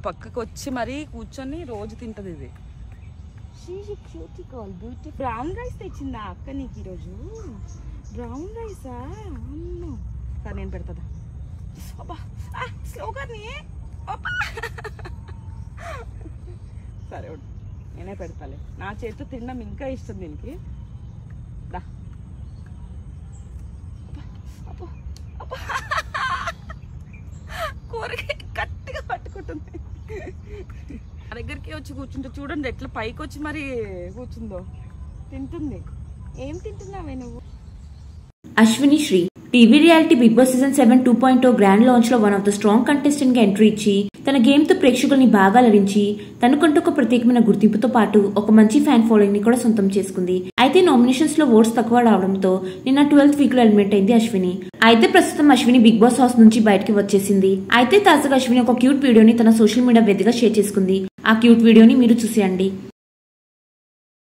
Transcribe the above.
పక్కకు వచ్చి మరీ కూర్చొని రోజు తింటది ఇది బ్యూటీ బ్రౌన్ రైస్ తెచ్చిందా అక్క నీకు ఈరోజు బ్రౌన్ రైసా అమ్మో సరే నేను పెడతా అబ్బా స్లోగానే సరే ఉండు. నేనే పెడతాలే నా చేతితో తినడం ఇంకా ఇష్టం దీనికి దా అబ్బా, అబ్బో, అబ్బా. కూరగాయ గట్టిగా పట్టుకుంటుంది నా దగ్గరికి వచ్చి కూర్చుంటే చూడండి ఎట్లా పైకి వచ్చి మరి కూర్చుందో తింటుంది ఏం తింటున్నావే నువ్వు Ashwini Sri TV reality Bigg Boss season seven two point grand launch లో one of the strong contestant గా ఎంట్రీ ఇచ్చి తన గేమ్ తో ప్రేక్షకుల్ని బాగా అలరించి తనకంటూ ఒక ప్రత్యేకమైన గుర్తింపుతో పాటు ఒక మంచి ఫ్యాన్ ఫాలోయింగ్ ని కూడా సొంతం చేసుకుంది అయితే నామినేషన్స్ లో ఓట్స్ తక్కువ రావడంతో నిన్న ట్వెల్త్ వీక్ లో ఎలిమినేట్ అయింది అశ్విని అయితే ప్రస్తుతం అశ్విని బిగ్ బాస్ హౌస్ నుంచి బయటకి వచ్చేసింది అయితే తాజాగా అశ్విని ఒక క్యూట్ వీడియోని తన సోషల్ మీడియా వేదికగా షేర్ చేసుకుంది ఆ క్యూట్ వీడియోని మీరు చూసేయండి